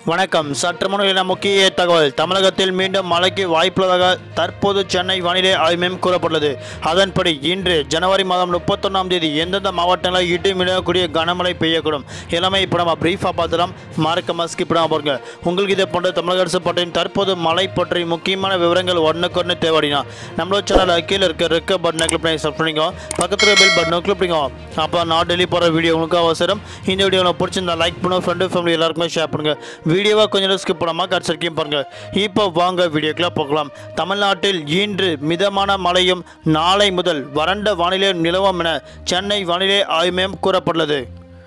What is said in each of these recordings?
வணக்கம் சற்று முன்னிலான முக்கிய தகவல் தமிழகத்தில் மீண்டும் மழைக்கு வாய்ப்புள்ளதாக தற்போது சென்னை வானிலை ஆய்வு மையம் கூறப்பட்டுள்ளது அதன்படி இன்று ஜனவரி மாதம் முப்பத்தொன்னாம் தேதி எந்தெந்த மாவட்டங்களில் இடி மிடக்கூடிய கனமழை பெய்யக்கூடும் எல்லாமே இப்போ நம்ம பிரீஃபாக பார்த்துலாம் மறக்காம ஸ்கிப் பண்ணாம பாருங்க உங்களுக்கு இதே போன்ற தமிழக அரசு பற்றியும் தற்போது மழை பற்றி முக்கியமான விவரங்கள் ஒன்றுக்கு தேவைடினா நம்மளோட சேனல் கீழே இருக்க ரெக்க பட்டனை கிளிக் பண்ணி சப் பண்ணிக்கோ பக்கத்தில் பெல் பட்டனை கிளிக் பண்ணிக்கோ அப்போ நான் டெல்லி போகிற வீடியோ உங்களுக்கு அவசரம் இந்த வீடியோ உங்களுக்கு பிடிச்சிருந்தா லைக் பண்ணுங்க ஃப்ரெண்டு ஃபேமிலி எல்லாருக்குமே ஷேர் பண்ணுங்க வீடியோவை கொஞ்சம் நேரம் ஸ்கிப் பண்ணாமல் கடைசி வரைக்கும் பாருங்க இப்போ வாங்க வீடியோக்குள்ள போகலாம் தமிழ்நாட்டில் இன்று மிதமான மழையும் நாளை முதல் வறண்ட வானிலை நிலவும் என சென்னை வானிலை ஆய்வு மையம் கூறப்பட்டுள்ளது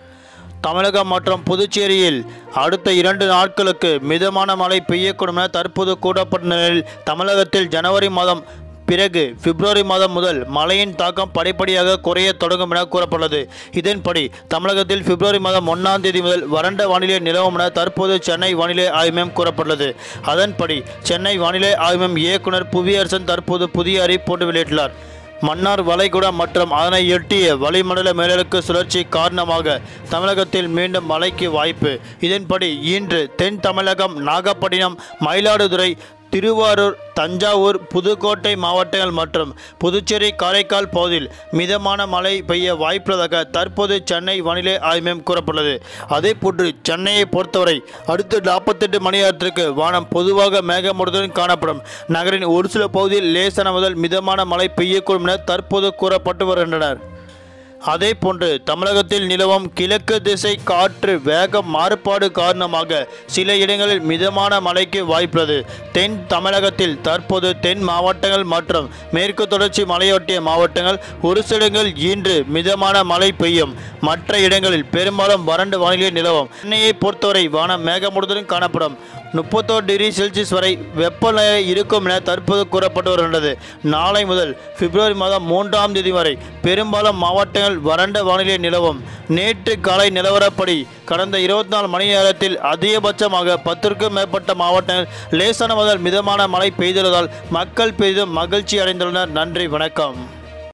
தமிழகம் மற்றும் புதுச்சேரியில் அடுத்த இரண்டு நாட்களுக்கு மிதமான மழை பெய்யக்கூடும் என தற்போது கூறப்பட்ட நிலையில் தமிழகத்தில் ஜனவரி மாதம் பிறகு பிப்ரவரி மாதம் முதல் மழையின் தாக்கம் படிப்படியாக குறைய தொடங்கும் என கூறப்பட்டுள்ளது இதன்படி தமிழகத்தில் பிப்ரவரி மாதம் ஒன்றாம் தேதி முதல் வறண்ட வானிலை நிலவும் என தற்போது சென்னை வானிலை ஆய்வு மையம் கூறப்பட்டுள்ளது அதன்படி சென்னை வானிலை ஆய்வு மையம் இயக்குனர் புவியரசன் தற்போது புதிய அறிவிப்பு ஒன்று வெளியிட்டுள்ளார் மன்னார் வளைகுடா மற்றும் அதனை எட்டிய வளிமண்டல மேலடுக்கு சுழற்சி காரணமாக தமிழகத்தில் மீண்டும் மழைக்கு வாய்ப்பு இதன்படி இன்று தென் தமிழகம் நாகப்பட்டினம் மயிலாடுதுறை திருவாரூர் தஞ்சாவூர் புதுக்கோட்டை மாவட்டங்கள் மற்றும் புதுச்சேரி காரைக்கால் பகுதியில் மிதமான மழை பெய்ய வாய்ப்புள்ளதாக தற்போது சென்னை வானிலை ஆய்வு மையம் கூறப்பட்டுள்ளது அதேபோன்று சென்னையை பொறுத்தவரை அடுத்த நாற்பத்தெட்டு மணி நேரத்திற்கு வானம் பொதுவாக மேகமூட்டத்துடன் காணப்படும் நகரின் ஒரு சில பகுதியில் லேசான முதல் மிதமான மழை பெய்யக்கூடும் என தற்போது கூறப்பட்டு வருகின்றனர் அதே போன்று தமிழகத்தில் நிலவும் கிழக்கு திசை காற்று வேக மாறுபாடு காரணமாக சில இடங்களில் மிதமான மழைக்கு வாய்ப்புள்ளது தென் தமிழகத்தில் தற்போது தென் மாவட்டங்கள் மற்றும் மேற்கு தொடர்ச்சி மலையொட்டிய மாவட்டங்கள் ஒரு சில இடங்களில் இன்று மிதமான மழை பெய்யும் மற்ற இடங்களில் பெரும்பாலும் வறண்ட வானிலை நிலவும் சென்னையை பொறுத்தவரை வானம் மேகமூட்டத்துடன் காணப்படும் முப்பத்தோரு டிகிரி செல்சியஸ் வரை வெப்பநிலை இருக்கும் என தற்போது கூறப்பட்டு வருகின்றது நாளை முதல் பிப்ரவரி மாதம் மூன்றாம் தேதி வரை பெரும்பாலும் மாவட்டங்கள் வறண்ட வானிலை நிலவும் நேற்று காலை நிலவரப்படி கடந்த இருபத்தி நாலு மணி நேரத்தில் அதிகபட்சமாக பத்திற்கும் மேற்பட்ட மாவட்டங்கள் லேசான முதல் மிதமான மழை பெய்துள்ளதால் மக்கள் பெரிதும் மகிழ்ச்சி அடைந்துள்ளனர் நன்றி வணக்கம்